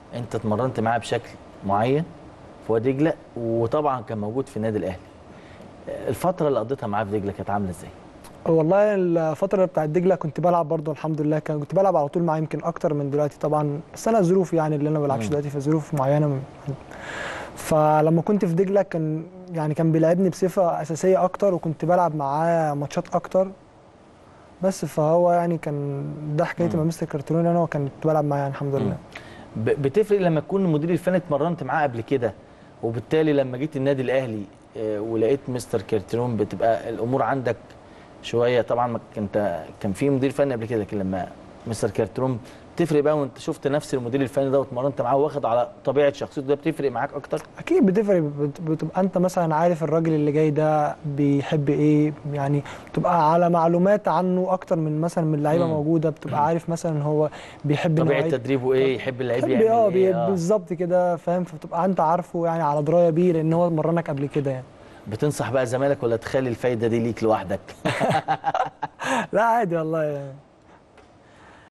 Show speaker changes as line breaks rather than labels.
انت اتمرنت معاه بشكل معين في وادي دجله وطبعا كان موجود في النادي الاهلي الفتره اللي قضيتها معاه في دجله كانت عامله ازاي
والله الفترة بتاعت دجلة كنت بلعب برضه الحمد لله كان كنت بلعب على طول معاه يمكن أكتر من دلوقتي طبعا بس أنا ظروف يعني اللي أنا ما بلعبش
مم.
دلوقتي في ظروف معينة من- فلما كنت في دجلة كان يعني كان بيلعبني بصفة أساسية أكتر وكنت بلعب معاه ماتشات أكتر بس فهو يعني كان ده حكايتي
مم.
مع مستر كارترون أنا وكنت بلعب معاه يعني الحمد لله
ب- بتفرق لما تكون المدير الفني اتمرنت معاه قبل كده وبالتالي لما جيت النادي الاهلي آه، ولقيت مستر كارتيرون بتبقى الامور عندك شويه طبعا ما كنت كان في مدير فني قبل كده لكن لما مستر كارتيرون تفرق بقى وانت شفت نفس المدير الفني ده واتمرنت معاه واخد على طبيعه شخصيته ده بتفرق معاك اكتر
اكيد بتفرق بت- بتبقى انت مثلا عارف الراجل اللي جاي ده بيحب ايه يعني بتبقى على معلومات عنه اكتر من مثلا من لعيبه
مم.
موجوده بتبقى عارف مثلا هو بيحب
طبيعه
نوعية-
تدريبه ايه يحب اللعيب
بيحب
يعمل
اه بي-
ايه آه.
بالظبط كده فاهم فبتبقى انت عارفه يعني على درايه بيه لان هو مرنك قبل كده يعني
بتنصح بقى زمالك ولا تخلي الفايده دي ليك لوحدك
لا عادي والله يعني